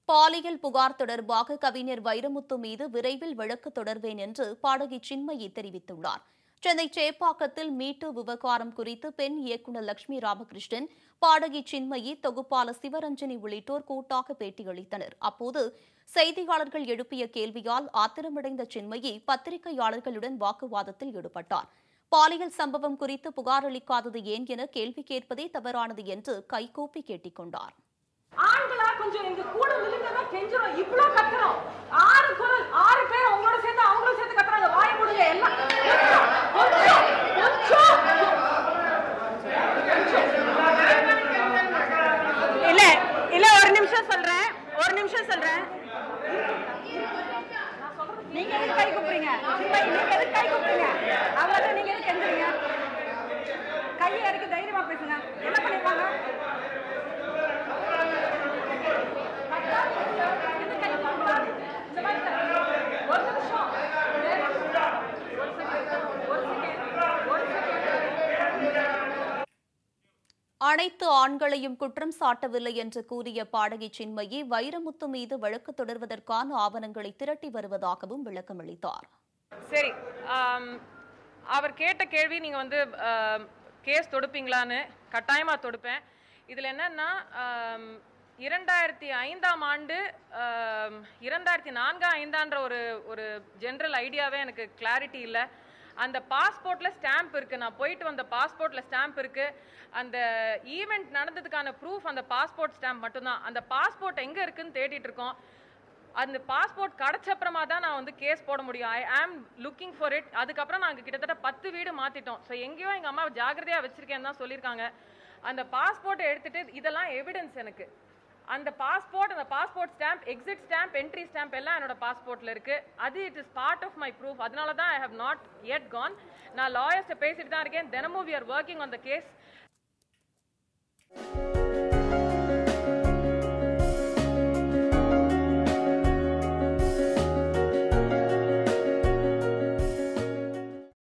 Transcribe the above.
பாலியல் புகார் தொடர்பாக கவிஞர் வைரமுத்து மீது விரைவில் வழக்கு தொடர்வேன் என்று பாடகி சின்மயி தெரிவித்துள்ளார் சென்னை சேப்பாக்கத்தில் மீட்டு விவகாரம் குறித்து பெண் இயக்குநர் லட்சுமி ராமகிருஷ்ணன் பாடகி சின்மயி தொகுப்பாளர் சிவரஞ்சனி உள்ளிட்டோர் கூட்டாக பேட்டியளித்தனர் அப்போது செய்தியாளர்கள் எழுப்பிய கேள்வியால் ஆத்திரமடைந்த சின்மயி பத்திரிகையாளர்களுடன் வாக்குவாதத்தில் ஈடுபட்டார் பாலியல் சம்பவம் குறித்து புகார் அளிக்காதது ஏன் என கேள்வி கேட்பதே தவறானது என்று கைகூப்பி கேட்டுக் கொண்டார் ஆண்களா கொஞ்சம் எங்க கூட விழுந்ததா கெஞ்சுறோம் இவ்ளோ கத்துறோம் ஆறு குரல் ஆறு பேர் உங்களோட சேர்ந்து அவங்களும் சேர்ந்து கத்துறாங்க வாய முடிய எல்லாம் கொஞ்சம், கொஞ்சம், கொஞ்சம். இல்ல இல்ல ஒரு நிமிஷம் சொல்றேன் ஒரு நிமிஷம் சொல்றேன் நீங்க எதுக்கு கை கூப்பிடுறீங்க சின்ன, நீங்க எதுக்கு கை கூப்பிடுறீங்க அவங்க நீங்க எதுக்கு கெஞ்சுறீங்க கையை இறக்கி தைரியமா பேசுங்க என்ன பண்ணிருப்பாங்க அனைத்து ஆண்களையும் குற்றம் சாட்டவில்லை என்று கூறிய பாடகி சின்மயி வைரமுத்து மீது வழக்கு தொடர்வதற்கான ஆவணங்களை திரட்டி வருவதாகவும் விளக்கமளித்தார் சரி ஆம், அவர் கேட்ட கேள்வி நீங்கள் வந்து கேஸ் தொடுப்பீங்களான்னு கட்டாயமாக தொடுப்பேன் இதில் என்னன்னா ஆம், இரண்டாயிரத்தி ஐந்தாம் ஆண்டு ஆம், இரண்டாயிரத்தி நான்கா ஐந்தான்ற ஒரு ஒரு ஜென்ரல் ஐடியாவே எனக்கு கிளாரிட்டி இல்லை அந்த பாஸ்போர்ட்டில் ஸ்டாம்ப் இருக்குது நான் போயிட்டு வந்த பாஸ்போர்ட்டில் ஸ்டாம்ப் இருக்குது அந்த ஈவெண்ட் நடந்ததுக்கான ப்ரூஃப் அந்த பாஸ்போர்ட் ஸ்டாம்ப் மட்டும்தான் அந்த பாஸ்போர்ட் எங்கே இருக்குன்னு தேடிட்டு இருக்கோம் அந்த பாஸ்போர்ட் கிடைச்ச அப்புறமா தான் நான் வந்து கேஸ் போட முடியும் ஐ ஆம் லுக்கிங் ஃபார் இட் அதுக்கப்புறம் நாங்கள் கிட்டத்தட்ட பத்து வீடு மாற்றிட்டோம் ஸோ எங்கேயோ எங்கள் அம்மா ஜாக்கிரதையாக வச்சிருக்கேன்னு தான் சொல்லியிருக்காங்க அந்த பாஸ்போர்ட்டை எடுத்துட்டு இதெல்லாம் எவிடன்ஸ் எனக்கு அந்த பாஸ்போர்ட் அந்த passport stamp exit stamp entry stamp எல்லாம் என்னோட பாஸ்போர்ட்டில் இருக்குது அது it is part of my proof அதனால தான் I have not yet gone நான் லாயர்ஸ்ட்டை பேசிட்டு தான் இருக்கேன் தினமும் we are working on the case